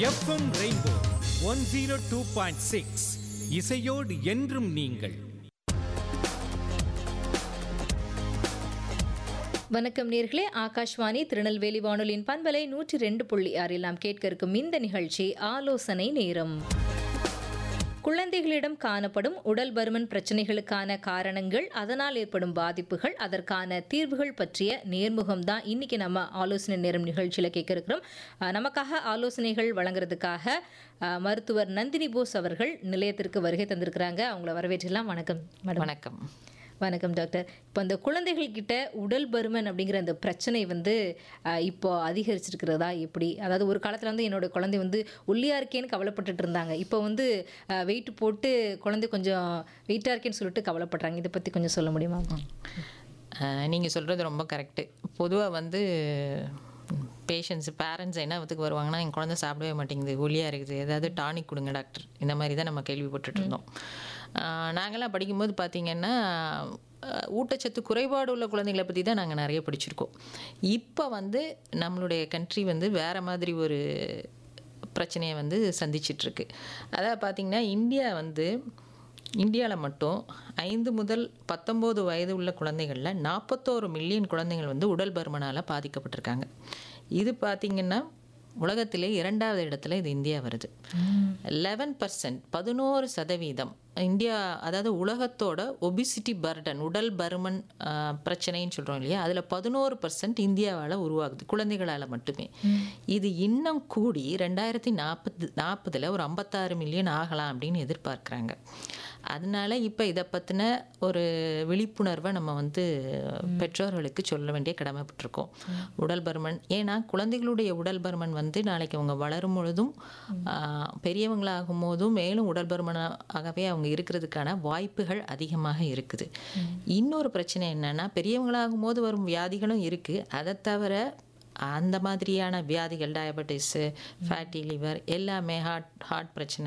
FM Rainbow one zero two point six இசையோடு என்றும் நீங்கள் வணக்கம் நேர்களே ஆகாஷ்வாணி திருநெல்வேலி வானொலியின் பண்பலை நூற்றி ரெண்டு புள்ளி ஆறில் நாம் கேட்க இருக்கும் இந்த நிகழ்ச்சி ஆலோசனை நேரம் குழந்தைகளிடம் காணப்படும் உடல் பருமன் பிரச்சனைகளுக்கான காரணங்கள் அதனால் ஏற்படும் பாதிப்புகள் அதற்கான தீர்வுகள் பற்றிய நேர்முகம் தான் இன்னைக்கு நம்ம ஆலோசனை நேரம் நிகழ்ச்சியில் கேட்க இருக்கிறோம் அஹ், நமக்காக ஆலோசனைகள் வழங்குறதுக்காக அஹ், மருத்துவர் நந்தினி போஸ் அவர்கள் நிலையத்திற்கு வருகை தந்திருக்கிறாங்க அவங்கள வரவேற்றலாம் வணக்கம் மேடம் வணக்கம் வணக்கம் டாக்டர் இப்போ அந்த குழந்தைகள் கிட்ட உடல் பருமன் அப்படிங்கிற அந்த பிரச்சனை வந்து அஹ், இப்போ அதிகரிச்சிருக்கிறதா எப்படி அதாவது ஒரு காலத்தில் வந்து என்னோட குழந்தை வந்து ஒல்லியா இருக்கேன்னு கவலைப்பட்டுட்டு இருந்தாங்க இப்போ வந்து வெயிட் போட்டு குழந்தை கொஞ்சம் வெயிட்டாக இருக்கேன்னு சொல்லிட்டு கவலைப்படுறாங்க இதை பற்றி கொஞ்சம் சொல்ல முடியுமா நீங்கள் சொல்கிறது ரொம்ப கரெக்டு பொதுவாக வந்து பேஷண்ட்ஸ் பேரண்ட்ஸ் என்ன விதத்துக்கு வருவாங்கன்னா என் குழந்தை சாப்பிடவே மாட்டேங்குது ஒல்லியாக இருக்குது ஏதாவது டானிக் கொடுங்க டாக்டர் இந்த மாதிரி தான் நம்ம கேள்விப்பட்டுட்டு இருந்தோம் ஆஹ் நாங்கெல்லாம் படிக்கும்போது பார்த்தீங்கன்னா ஆஹ் ஊட்டச்சத்து குறைபாடு உள்ள குழந்தைகளை பற்றி தான் நாங்கள் நிறைய படிச்சிருக்கோம் இப்போ வந்து நம்மளுடைய கண்ட்ரி வந்து வேறு மாதிரி ஒரு பிரச்சனையை வந்து சந்திச்சிட்ருக்கு அதாவது பார்த்திங்கன்னா இந்தியா வந்து இந்தியாவில் மட்டும் ஐந்து முதல் பத்தொம்போது வயது உள்ள குழந்தைகளில் நாற்பத்தோரு மில்லியன் குழந்தைகள் வந்து உடல் பருமனால் பாதிக்கப்பட்டிருக்காங்க இது பார்த்திங்கன்னா உலகத்திலே இரண்டாவது இடத்துல இது இந்தியா வருது லெவன் பர்சன்ட் பதினோரு சதவீதம் இந்தியா அதாவது உலகத்தோட ஒபிசிட்டி பர்டன் உடல் பருமன் ஆஹ், பிரச்சனைன்னு சொல்கிறோம் இல்லையா அதில் பதினோரு பர்சன்ட் இந்தியாவால் உருவாகுது குழந்தைகளால் மட்டுமே இது இன்னும் கூடி ரெண்டாயிரத்தி நாற்பது நாற்பதில் ஒரு ஐம்பத்தாறு மில்லியன் ஆகலாம் அப்படின்னு எதிர்பார்க்குறாங்க அதனால இப்போ இதை பற்றின ஒரு விழிப்புணர்வை நம்ம வந்து பெற்றோர்களுக்கு சொல்ல வேண்டிய கடமைப்பட்டிருக்கோம் உடல் பருமன் ஏன்னா குழந்தைகளுடைய உடல் பருமன் வந்து நாளைக்கு அவங்க வளரும் பொழுதும் ஆஹ், பெரியவங்களாகும் போதும் மேலும் உடல் பருமனாகவே அவங்க இருக்கிறதுக்கான வாய்ப்புகள் அதிகமாக இருக்குது இன்னொரு பிரச்சனை என்னன்னா பெரியவங்களாகும் போது வரும் வியாதிகளும் இருக்குது அதை தவிர அந்த மாதிரியான வியாதிகள் டயபெட்டிஸு ஃபேட்டி லிவர் எல்லாமே ஹார்ட் ஹார்ட் பிரச்சனை